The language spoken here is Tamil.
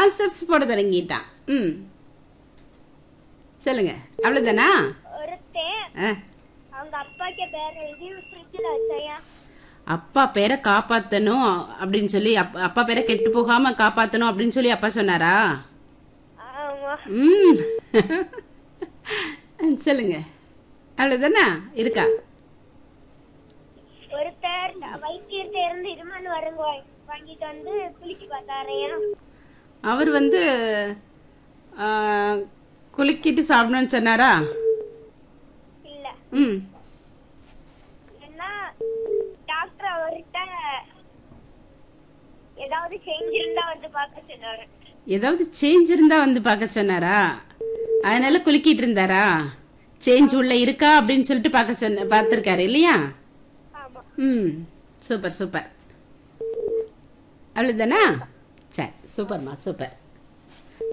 ஸ்டெப்ஸ் போட தொடங்கிட்டான் ம் சொல்லுங்க அவ்வளவுதானா ஒருத்தன் ஆ. அவங்க அப்பாக்கு பேர் எழுதி ஃப்ரிட்ஜில் வச்சையா அப்பா பேரை காப்பாத்தணும் அப்படின்னு சொல்லி அப்- அப்பா பேரை கெட்டு போகாம காப்பாத்தணும் அப்படின்னு சொல்லி அப்பா சொன்னாரா ஆமா ம் சொல்லுங்க அவ்வளவுதானா இருக்கா ஒருத்தர் வைத்தியர்கிட்ட இருந்து இருமல் மருந்து வாங்கி- வாங்கிட்டு வந்து குளிக்க பார்த்தாரையா அவர் வந்து ஆ, குலுக்கிட்டு சாப்பிடணும்னு சொன்னாரா இல்ல ம் ஏன்னா டாக்டர் அவர்கிட்ட ஏதாவது சேஞ்ச் இருந்தா வந்து பார்க்க சொன்னாரு ஏதாவது சேஞ்ச் இருந்தா வந்து பார்க்க சொன்னாரா அதனால குலுக்கிட்டு இருந்தாரா சேஞ்ச் உள்ள இருக்கா அப்படின்னு சொல்லிட்டு பார்க்க சொன்ன பார்த்துருக்காரு இல்லையா ஆமா ம் சூப்பர் சூப்பர் அவ்வளோதானா சரி சூப்பர்மா சூப்பர்